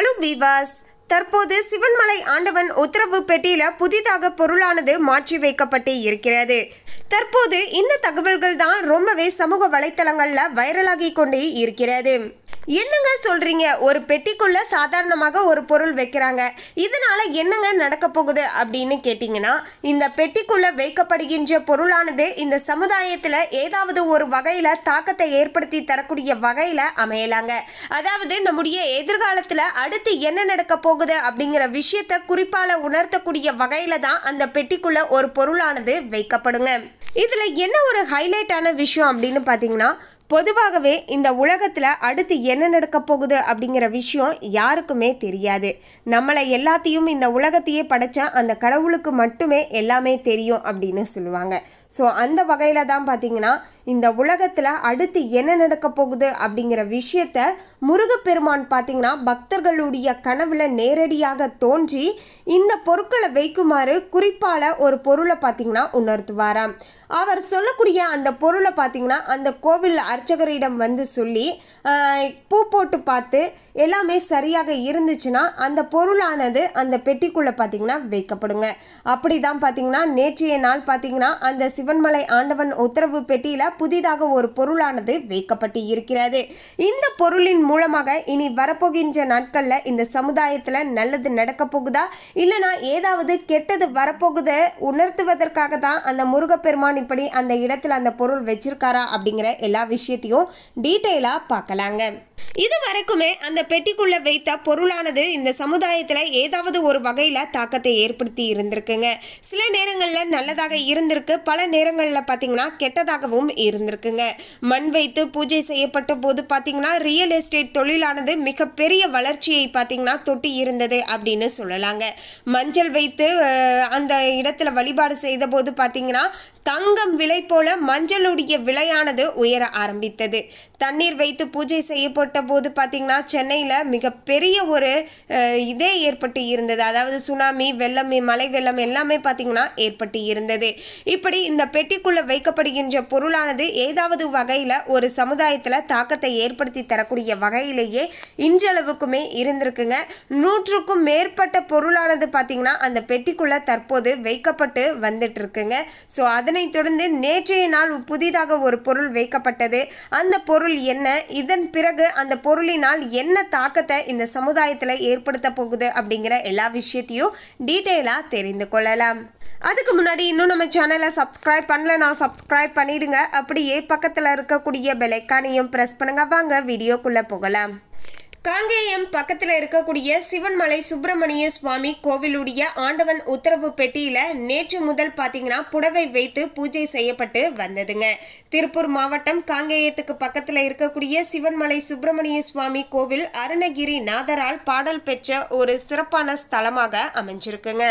hello விவாஸ் தற்போது சிவன்மலை ஆண்டவன் உத்தரவு பெட்டியில புதிதாக பொருளானது மாற்றி வைக்கப்பட்டு இருக்கிறது தற்போது இந்த தகவல்கள் தான் ரொம்பவே சமூக வலைத்தளங்கள்ல வைரலாகி கொண்டே இருக்கிறது என்னங்க சொல்றீங்க ஒரு பெட்டிக்குள்ள சாதாரணமாக ஒரு பொருள் வைக்கிறாங்க இதனால என்னங்க நடக்க போகுது அப்படின்னு கேட்டிங்கன்னா இந்த பெட்டிக்குள்ள வைக்கப்படுகின்ற பொருளானது இந்த சமுதாயத்துல ஏதாவது ஒரு வகையில தாக்கத்தை ஏற்படுத்தி தரக்கூடிய வகையில அமையலாங்க அதாவது நம்முடைய எதிர்காலத்துல அடுத்து என்ன நடக்க போகுது அப்படிங்கிற விஷயத்த குறிப்பால உணர்த்தக்கூடிய வகையில தான் அந்த பெட்டிக்குள்ள ஒரு பொருளானது வைக்கப்படுங்க இதுல என்ன ஒரு ஹைலைட்டான விஷயம் அப்படின்னு பாத்தீங்கன்னா பொதுவாகவே இந்த உலகத்தில் அடுத்து என்ன நடக்க போகுது அப்படிங்கிற விஷயம் யாருக்குமே தெரியாது நம்மளை எல்லாத்தையும் இந்த உலகத்தையே படைச்ச அந்த கடவுளுக்கு மட்டுமே எல்லாமே தெரியும் அப்படின்னு சொல்லுவாங்க ஸோ அந்த வகையில் தான் பார்த்தீங்கன்னா இந்த உலகத்தில் அடுத்து என்ன நடக்க போகுது அப்படிங்கிற விஷயத்த முருகப்பெருமான் பார்த்தீங்கன்னா பக்தர்களுடைய கனவுல நேரடியாக தோன்றி இந்த பொருட்களை வைக்குமாறு குறிப்பால ஒரு பொருளை பார்த்தீங்கன்னா உணர்த்துவாராம் அவர் சொல்லக்கூடிய அந்த பொருளை பார்த்தீங்கன்னா அந்த கோவில் அர்ச்சகரிடம் வந்து சொல்லி ஆஹ், பூ போட்டு பார்த்து எல்லாமே சரியாக இருந்துச்சுன்னா அந்த பொருளானது அந்த பெட்டிக்குள்ளே பார்த்தீங்கன்னா வைக்கப்படுங்க அப்படி தான் பார்த்தீங்கன்னா நேற்றைய நாள் பார்த்தீங்கன்னா அந்த சிவன்மலை ஆண்டவன் உத்தரவு பெட்டியில் புதிதாக ஒரு பொருளானது வைக்கப்பட்டு இருக்கிறது இந்த பொருளின் மூலமாக இனி வரப்போகின்ற நாட்களில் இந்த சமுதாயத்தில் நல்லது நடக்க போகுதா இல்லைனா ஏதாவது கெட்டது வரப்போகுது உணர்த்துவதற்காக தான் அந்த முருகப்பெருமான் இப்படி அந்த இடத்துல அந்த பொருள் வச்சிருக்காரா அப்படிங்கிற எல்லா விஷயத்தையும் டீட்டெயிலாக பார்க்கலாங்க இது வரைக்குமே அந்த பெட்டிக்குள்ள வைத்த பொருளானது இந்த சமுதாயத்தில் ஏதாவது ஒரு வகையில் தாக்கத்தை ஏற்படுத்தி இருந்திருக்குங்க சில நேரங்களில் நல்லதாக இருந்திருக்கு பல நேரங்களில் பார்த்தீங்கன்னா கெட்டதாகவும் இருந்திருக்குங்க மண் வைத்து பூஜை செய்யப்பட்ட போது பார்த்தீங்கன்னா ரியல் எஸ்டேட் தொழிலானது மிகப்பெரிய வளர்ச்சியை பார்த்தீங்கன்னா தொட்டி இருந்தது அப்படின்னு சொல்லலாங்க மஞ்சள் வைத்து அஹ், அந்த இடத்துல வழிபாடு செய்த போது பார்த்தீங்கன்னா தங்கம் விலை போல மஞ்சளுடைய விலையானது உயர ஆரம்பித்தது தண்ணீர் வைத்து பூஜை செய்யப்பட்ட போது பார்த்தீங்கன்னா சென்னையில் மிகப்பெரிய ஒரு அஹ், இதே ஏற்பட்டு இருந்தது அதாவது சுனாமி வெள்ளம் மழை வெள்ளம் எல்லாமே பார்த்தீங்கன்னா ஏற்பட்டு இருந்தது இப்படி இந்த பெட்டிக்குள்ளே வைக்கப்படுகின்ற பொருளானது ஏதாவது வகையில் ஒரு சமுதாயத்தில் தாக்கத்தை ஏற்படுத்தி தரக்கூடிய வகையிலேயே இன்றளவுக்குமே இருந்திருக்குங்க நூற்றுக்கும் மேற்பட்ட பொருளானது பார்த்தீங்கன்னா அந்த பெட்டிக்குள்ளே தற்போது வைக்கப்பட்டு வந்துட்டு இருக்குங்க ஸோ அதனைத் தொடர்ந்து நேற்றைய நாள் புதிதாக ஒரு பொருள் வைக்கப்பட்டது அந்த பொருள் என்ன இதன் பிறகு அந்த பொருளினால் என்ன தாக்கத்தை இந்த சமுதாயத்தில் ஏற்படுத்த போகுது அப்படிங்கிற எல்லா விஷயத்தையும் டீட்டெயிலாக தெரிந்து கொள்ளலாம் அதுக்கு முன்னாடி இன்னும் நம்ம சேனலை சப்ஸ்கிரைப் பண்ணலனா சப்ஸ்கிரைப் பண்ணிடுங்க அப்படியே பக்கத்தில் இருக்கக்கூடிய பெலைக்கானையும் ப்ரெஸ் பண்ணுங்க வாங்க வீடியோக்குள்ளே போகலாம் காங்கேயம் பக்கத்தில் இருக்கக்கூடிய சிவன்மலை சுப்பிரமணிய சுவாமி கோவிலுடைய ஆண்டவன் உத்தரவு பெட்டியில நேற்று முதல் பார்த்தீங்கன்னா புடவை வைத்து பூஜை செய்யப்பட்டு வந்ததுங்க திருப்பூர் மாவட்டம் காங்கேயத்துக்கு பக்கத்தில் இருக்கக்கூடிய சிவன்மலை சுப்பிரமணிய சுவாமி கோவில் அருணகிரி நாதரால் பாடல் பெற்ற ஒரு சிறப்பான ஸ்தலமாக அமைஞ்சிருக்குங்க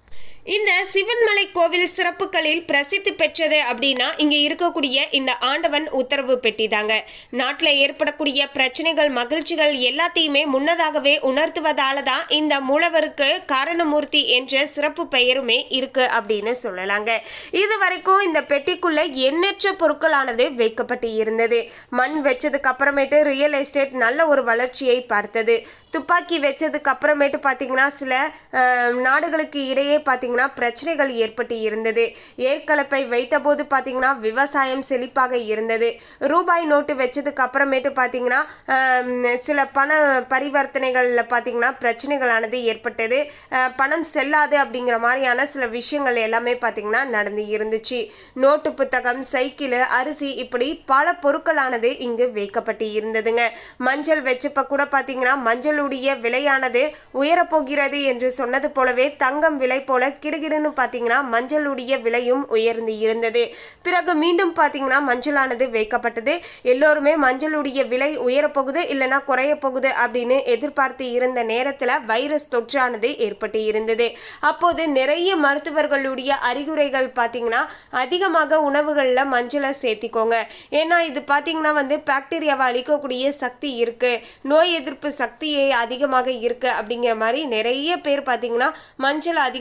இந்த சிவன்மலை கோவில் சிறப்புகளில் பிரசித்தி பெற்றது அப்படின்னா இங்க இருக்கக்கூடிய இந்த ஆண்டவன் உத்தரவு பெட்டி தாங்க நாட்டில் ஏற்படக்கூடிய பிரச்சனைகள் மகிழ்ச்சிகள் எல்லாத்தையுமே முன்னதாகவே உணர்த்துவதால தான் இந்த மூலவருக்கு காரணமூர்த்தி என்ற சிறப்பு பெயருமே இருக்கு அப்படின்னு சொல்லலாங்க இது வரைக்கும் இந்த பெட்டிக்குள்ள எண்ணற்ற பொருட்களானது வைக்கப்பட்டு இருந்தது மண் வச்சதுக்கு அப்புறமேட்டு ரியல் எஸ்டேட் நல்ல ஒரு வளர்ச்சியை பார்த்தது துப்பாக்கி வச்சதுக்கு அப்புறமேட்டு பார்த்தீங்கன்னா சில அஹ், நாடுகளுக்கு இடையே பார்த்தீங்கன்னா பிரச்சனைகள் ஏற்பட்டு இருந்தது ஏற்கலப்பை வைத்தபோது பார்த்தீங்கன்னா விவசாயம் செழிப்பாக இருந்தது ரூபாய் நோட்டு வச்சதுக்கு அப்புறமேட்டு பார்த்தீங்கன்னா அஹ், சில பண பரிவர்த்தனைகளில் பார்த்தீங்கன்னா பிரச்சனைகளானது ஏற்பட்டது அஹ், பணம் செல்லாது அப்படிங்கிற மாதிரியான சில விஷயங்கள் எல்லாமே பார்த்தீங்கன்னா நடந்து இருந்துச்சு நோட்டு புத்தகம் சைக்கிள் அரிசி இப்படி பல பொருட்களானது இங்கு வைக்கப்பட்டு இருந்ததுங்க மஞ்சள் வச்சப்ப கூட பார்த்தீங்கன்னா மஞ்சளுடைய விலையானது உயரப்போகிறது என்று சொன்னது போலவே தங்கம் விலை போல கிடுகிடுன்னு பார்த்தீங்கன்னா மஞ்சளுடைய விலையும் உயர்ந்து இருந்தது பிறகு மீண்டும் பார்த்தீங்கன்னா மஞ்சளானது வைக்கப்பட்டது எல்லோருமே மஞ்சளுடைய விலை உயரப்போகுது இல்லைன்னா குறைய போகுது அப்படின்னு எதிர்பார்த்து இருந்த நேரத்தில் வைரஸ் தொற்றானது ஏற்பட்டு இருந்தது அப்போது நிறைய மருத்துவர்களுடைய அறிகுறைகள் பார்த்தீங்கன்னா அதிகமாக உணவுகளில் மஞ்சளை சேர்த்திக்கோங்க ஏன்னா இது பார்த்தீங்கன்னா வந்து பாக்டீரியாவை அழிக்கக்கூடிய சக்தி இருக்கு நோய் எதிர்ப்பு சக்தியை அதிகமாக இருக்கு அப்படிங்கிற மாதிரி நிறைய பேர் பார்த்தீங்கன்னா மஞ்சள் அதிகமாக எடுத்து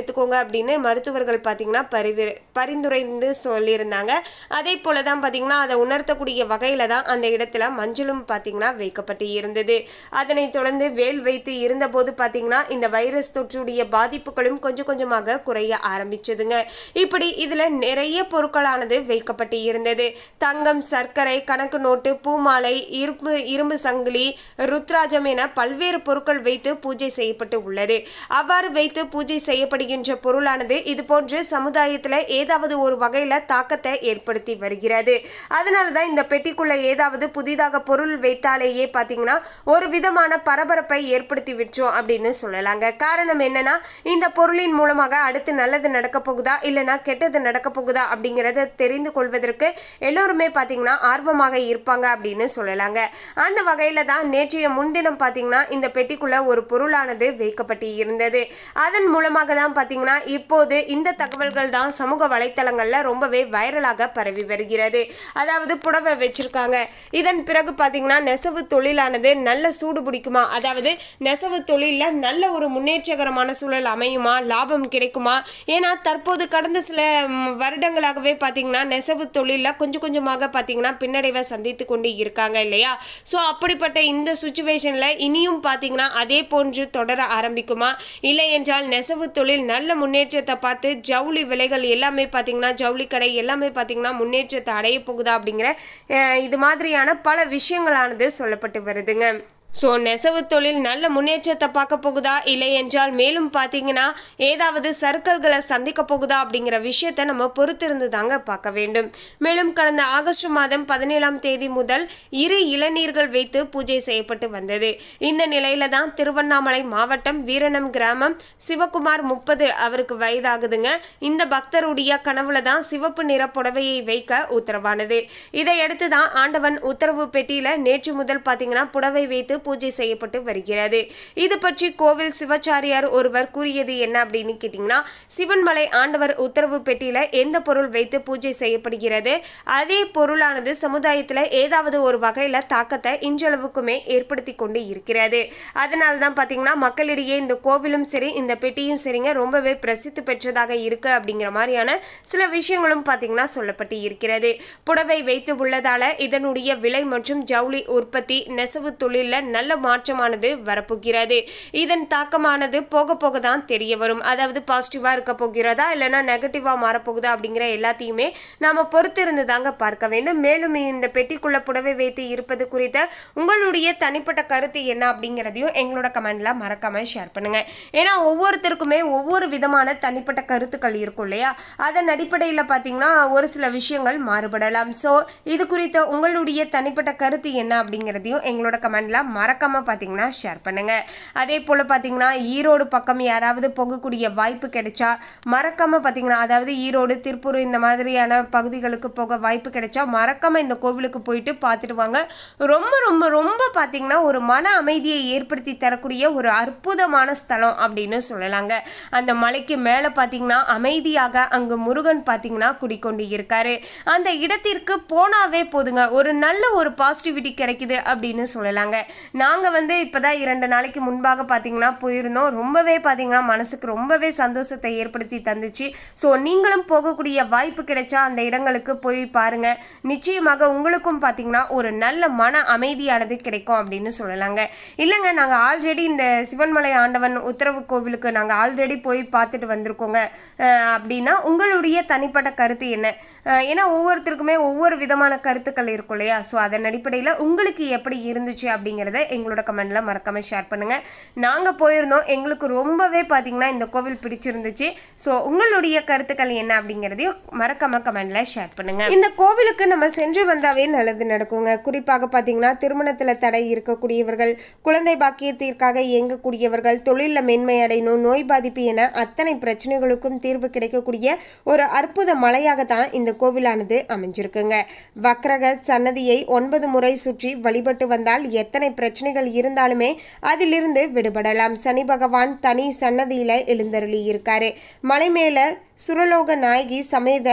எடுத்துக்கோங்க அப்படின்னு மருத்துவர்கள் பார்த்தீங்கன்னா பரிவு பரிந்துரைந்து சொல்லியிருந்தாங்க அதே போல தான் பார்த்தீங்கன்னா அதை உணர்த்தக்கூடிய வகையில் தான் அந்த இடத்துல மஞ்சளும் பார்த்தீங்கன்னா வைக்கப்பட்டு இருந்தது அதனைத் தொடர்ந்து வேல் வைத்து இருந்தபோது பார்த்தீங்கன்னா இந்த வைரஸ் தொற்றுடைய பாதிப்புகளும் கொஞ்சம் கொஞ்சமாக குறைய ஆரம்பிச்சதுங்க இப்படி இதில் நிறைய பொருட்களானது வைக்கப்பட்டு இருந்தது தங்கம் சர்க்கரை கணக்கு நோட்டு பூமாலை இரும்பு இரும்பு சங்கிலி ருத்ராஜம் என பல்வேறு பொருட்கள் வைத்து பூஜை செய்யப்பட்டு உள்ளது அவ்வாறு வைத்து பூஜை செய்யப்படுகின்ற பொருளானது இது போன்று சமுதாயத்தில் ஏதாவது ஒரு வகையில் தாக்கத்தை ஏற்படுத்தி வருகிறது அதனால தான் இந்த பெட்டிக்குள்ள ஏதாவது புதிதாக பொருள் வைத்தாலேயே பார்த்தீங்கன்னா ஒரு விதமான பரபரப்பை ஏற்படுத்தி விட்டோம் அப்படின்னு சொல்லலாங்க காரணம் என்னன்னா இந்த பொருளின் மூலமாக அடுத்து நல்லது நடக்க போகுதா இல்லைனா கெட்டது நடக்க போகுதா அப்படிங்கிறத தெரிந்து கொள்வதற்கு எல்லோருமே பார்த்தீங்கன்னா ஆர்வமாக இருப்பாங்க அப்படின்னு சொல்லலாங்க அந்த வகையில் தான் நேற்றைய முன்தினம் பார்த்தீங்கன்னா இந்த பெட்டிக்குள்ள ஒரு பொருளானது வைக்கப்பட்டு இருந்தது அதன் மூலமாக தான் பார்த்தீங்கன்னா இப்போது இந்த தகவல்கள் தான் சமூக வலைத்தளங்களில் ரொம்பவே வைரலாக பரவி வருகிறது அதாவது புடவை வச்சிருக்காங்க இதன் பிறகு பார்த்தீங்கன்னா நெசவு தொழிலானது நல்ல சூடு பிடிக்குமா அதாவது நெசவு தொழிலில் நல்ல ஒரு முன்னேற்றகரமான சூழல் அமையுமா லாபம் கிடைக்குமா ஏன்னா தற்போது கடந்த சில ம், வருடங்களாகவே பார்த்தீங்கன்னா நெசவு தொழிலில் கொஞ்சம் கொஞ்சமாக பார்த்தீங்கன்னா பின்னடைவை சந்தித்து கொண்டு இருக்காங்க இல்லையா ஸோ அப்படிப்பட்ட இந்த சுச்சுவேஷனில் இனியும் பார்த்தீங்கன்னா அதே போன்று தொடர ஆரம்பிக்குமா இல்லை என்றால் நெசவு தொழில் நல்ல முன்னேற்றத்தை பார்த்து ஜவுளி விலைகள் எல்லாமே பார்த்தீங்கன்னா ஜவுளி கடை எல்லாமே பார்த்தீங்கன்னா முன்னேற்றத்தை அடைய போகுதா அப்படிங்கிற அஹ், இது மாதிரியான பல விஷயங்களானது சொல்லப்பட்டு வருதுங்க ஸோ நெசவு தொழில் நல்ல முன்னேற்றத்தை பார்க்க போகுதா இல்லை என்றால் மேலும் பார்த்தீங்கன்னா ஏதாவது சர்க்கல்களை சந்திக்க போகுதா அப்படிங்கிற விஷயத்தை நம்ம பொறுத்திருந்து தாங்க பார்க்க வேண்டும் மேலும் கடந்த ஆகஸ்ட் மாதம் பதினேழாம் தேதி முதல் இரு இளநீர்கள் வைத்து பூஜை செய்யப்பட்டு வந்தது இந்த நிலையில தான் திருவண்ணாமலை மாவட்டம் வீரணம் கிராமம் சிவகுமார் முப்பது அவருக்கு வயதாகுதுங்க இந்த பக்தருடைய கனவுல தான் சிவப்பு நிற புடவையை வைக்க உத்தரவானது இதையடுத்து தான் ஆண்டவன் உத்தரவு பெட்டியில நேற்று முதல் பார்த்தீங்கன்னா புடவை வைத்து பூஜை செய்யப்பட்டு வருகிறது இது பற்றி கோவில் சிவாச்சாரியார் ஒருவர் கூறியது என்ன அப்படின்னு கேட்டிங்கன்னா சிவன்மலை ஆண்டவர் உத்தரவு பெட்டியில எந்த பொருள் வைத்து பூஜை செய்யப்படுகிறது அதே பொருளானது சமுதாயத்தில் ஏதாவது ஒரு வகையில் தாக்கத்தை இன்றளவுக்குமே ஏற்படுத்தி கொண்டு இருக்கிறது அதனால தான் பார்த்தீங்கன்னா மக்களிடையே இந்த கோவிலும் சரி இந்த பெட்டியும் சரிங்க ரொம்பவே பிரசித்தி பெற்றதாக இருக்கு அப்படிங்கிற மாதிரியான சில விஷயங்களும் பார்த்தீங்கன்னா சொல்லப்பட்டு இருக்கிறது புடவை வைத்து உள்ளதால இதனுடைய விலை மற்றும் ஜவுளி உற்பத்தி நெசவு தொழிலில் நல்ல மாற்றமானது வரப்போகிறது இதன் தாக்கமானது போக போக தான் தெரிய வரும் அதாவது பாசிட்டிவாக இருக்க போகிறதா இல்லைன்னா நெகட்டிவாக மாறப்போகுதா அப்படிங்கிற எல்லாத்தையுமே நாம் பொறுத்திருந்து தாங்க பார்க்க வேண்டும் மேலும் இந்த பெட்டிக்குள்ள புடவை வைத்து இருப்பது குறித்த உங்களுடைய தனிப்பட்ட கருத்து என்ன அப்படிங்கிறதையும் எங்களோட கமெண்ட்ல மறக்காம ஷேர் பண்ணுங்க ஏன்னா ஒவ்வொருத்தருக்குமே ஒவ்வொரு விதமான தனிப்பட்ட கருத்துக்கள் இருக்கும் இல்லையா அதன் அடிப்படையில் பார்த்தீங்கன்னா ஒரு சில விஷயங்கள் மாறுபடலாம் ஸோ இது குறித்த உங்களுடைய தனிப்பட்ட கருத்து என்ன அப்படிங்கிறதையும் எங்களோட கமெண்ட்ல மறக்காம பார்த்தீங்கன்னா ஷேர் பண்ணுங்க அதே போல் பார்த்தீங்கன்னா ஈரோடு பக்கம் யாராவது போகக்கூடிய வாய்ப்பு கிடைச்சா மறக்காம பார்த்தீங்கன்னா அதாவது ஈரோடு திருப்பூர் இந்த மாதிரியான பகுதிகளுக்கு போக வாய்ப்பு கிடைச்சா மறக்காம இந்த கோவிலுக்கு போயிட்டு பார்த்துட்டு வாங்க ரொம்ப ரொம்ப ரொம்ப பார்த்தீங்கன்னா ஒரு மன அமைதியை ஏற்படுத்தி தரக்கூடிய ஒரு அற்புதமான ஸ்தலம் அப்படின்னு சொல்லலாங்க அந்த மலைக்கு மேலே பார்த்தீங்கன்னா அமைதியாக அங்கு முருகன் பார்த்தீங்கன்னா குடிக்கொண்டு இருக்காரு அந்த இடத்திற்கு போனாவே போதுங்க ஒரு நல்ல ஒரு பாசிட்டிவிட்டி கிடைக்குது அப்படின்னு சொல்லலாங்க நாங்கள் வந்து இப்போதான் இரண்டு நாளைக்கு முன்பாக பார்த்தீங்கன்னா போயிருந்தோம் ரொம்பவே பார்த்தீங்கன்னா மனசுக்கு ரொம்பவே சந்தோஷத்தை ஏற்படுத்தி தந்துச்சு ஸோ நீங்களும் போகக்கூடிய வாய்ப்பு கிடைச்சா அந்த இடங்களுக்கு போய் பாருங்க நிச்சயமாக உங்களுக்கும் பார்த்தீங்கன்னா ஒரு நல்ல மன அமைதியானது கிடைக்கும் அப்படின்னு சொல்லலாங்க இல்லைங்க நாங்கள் ஆல்ரெடி இந்த சிவன்மலை ஆண்டவன் உத்தரவு கோவிலுக்கு நாங்கள் ஆல்ரெடி போய் பார்த்துட்டு வந்திருக்கோங்க அஹ் அப்படின்னா உங்களுடைய தனிப்பட்ட கருத்து என்ன அஹ் ஏன்னா ஒவ்வொருத்தருக்குமே ஒவ்வொரு விதமான கருத்துக்கள் இருக்கும் இல்லையா ஸோ அதன் அடிப்படையில் உங்களுக்கு எப்படி இருந்துச்சு அப்படிங்கிறத எங்களோட கமெண்ட்ல மறக்காம ஷேர் பண்ணுங்க நாங்கள் போயிருந்தோம் எங்களுக்கு ரொம்பவே பார்த்தீங்கன்னா இந்த கோவில் பிடிச்சிருந்துச்சு ஸோ உங்களுடைய கருத்துக்கள் என்ன அப்படிங்கிறதையும் மறக்காம கமெண்ட்ல ஷேர் பண்ணுங்க இந்த கோவிலுக்கு நம்ம சென்று வந்தாவே நல்லது நடக்குங்க குறிப்பாக பார்த்தீங்கன்னா திருமணத்தில் தடை இருக்கக்கூடியவர்கள் குழந்தை பாக்கியத்திற்காக இயங்கக்கூடியவர்கள் தொழிலில் மேன்மை அடையணும் நோய் பாதிப்பு என அத்தனை பிரச்சனைகளுக்கும் தீர்வு கிடைக்கக்கூடிய ஒரு அற்புத மலையாக தான் இந்த கோவிலானது அமைஞ்சிருக்குங்க வக்ரக சன்னதியை ஒன்பது முறை சுற்றி வழிபட்டு வந்தால் எத்தனை பிரச்சனைகள் இருந்தாலுமே அதிலிருந்து விடுபடலாம் சனி பகவான் தனி சன்னதியில எழுந்தருளி இருக்காரு மலை மேல சுரலோக நாயகி சமேத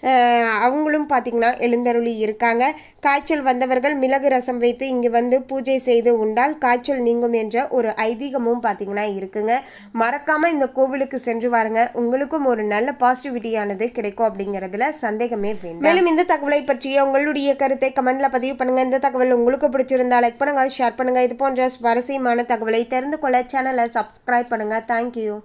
அஹ், அவங்களும் பார்த்திங்கன்னா எழுந்தருளி இருக்காங்க காய்ச்சல் வந்தவர்கள் மிளகு ரசம் வைத்து இங்கே வந்து பூஜை செய்து உண்டால் காய்ச்சல் நீங்கும் என்ற ஒரு ஐதீகமும் பார்த்திங்கன்னா இருக்குங்க மறக்காமல் இந்த கோவிலுக்கு சென்று வாருங்க உங்களுக்கும் ஒரு நல்ல பாசிட்டிவிட்டியானது கிடைக்கும் அப்படிங்கிறதுல சந்தேகமே வேண்டாம் மேலும் இந்த தகவலை பற்றிய உங்களுடைய கருத்தை கமெண்ட்ல பதிவு பண்ணுங்க இந்த தகவல் உங்களுக்கு பிடிச்சிருந்தா லைக் பண்ணுங்க ஷேர் பண்ணுங்க இது போன்ற சுவாரஸ்யமான தகவலை தெரிந்து கொள்ள சேனலை சப்ஸ்கிரைப் பண்ணுங்க தேங்க்யூ